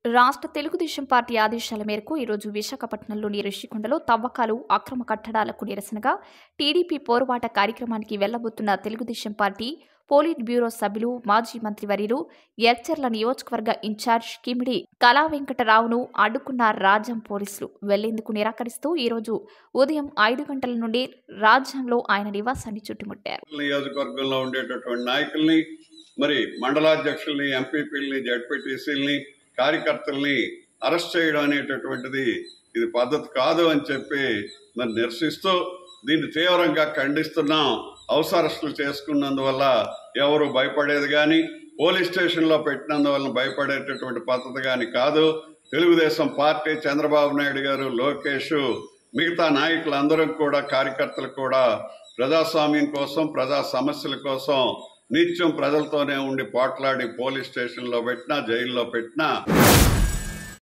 రాష్ట్ర తెలుగుదేశం పార్టీ ఆదేశాల మేరకు ఈరోజు విశాఖపట్నంలోని రిషికొండలో తవ్వకాలు అక్రమ కట్టడాలకు నిరసనగా టీడీపీ పోరుబాట కార్యక్రమానికి వెళ్లబోతున్న తెలుగుదేశం పార్టీ పోలిట్ బ్యూరో సభ్యులు మాజీ మంత్రివర్యులు ఎర్చర్ల నియోజకవర్గ ఇన్ఛార్జ్ కిమిడి కళా వెంకటరావును అడ్డుకున్న రాజ్యం పోలీసులు వెళ్లేందుకు నిరాకరిస్తూ ఈరోజు ఉదయం ఐదు గంటల నుండి రాజ్యంలో ఆయన నివాసాన్ని చుట్టుముట్టారు నియోజకవర్గంలో ఉండేటటువంటి నాయకుల్ని మరి మండలాధ్యక్షుల్ని ఎంపీపీలని జడ్పీటీసీలని కార్యకర్తల్ని అరెస్ట్ చేయడం అనేటటువంటిది ఇది పద్ధతి కాదు అని చెప్పి మరి నిరసిస్తూ దీన్ని తీవ్రంగా ఖండిస్తున్నాం హౌస్ అరెస్టులు చేసుకున్నందువల్ల ఎవరు భయపడేది కానీ పోలీస్ స్టేషన్లో పెట్టినందువల్ల భయపడేటటువంటి పద్ధతి కానీ కాదు తెలుగుదేశం పార్టీ చంద్రబాబు నాయుడు గారు లోకేష్ మిగతా నాయకులందరం కూడా కార్యకర్తలు కూడా ప్రజాస్వామ్యం కోసం ప్రజా సమస్యల కోసం నిత్యం ప్రజలతోనే ఉండి పోట్లాడి పోలీస్ స్టేషన్లో పెట్టినా జైల్లో పెట్టినా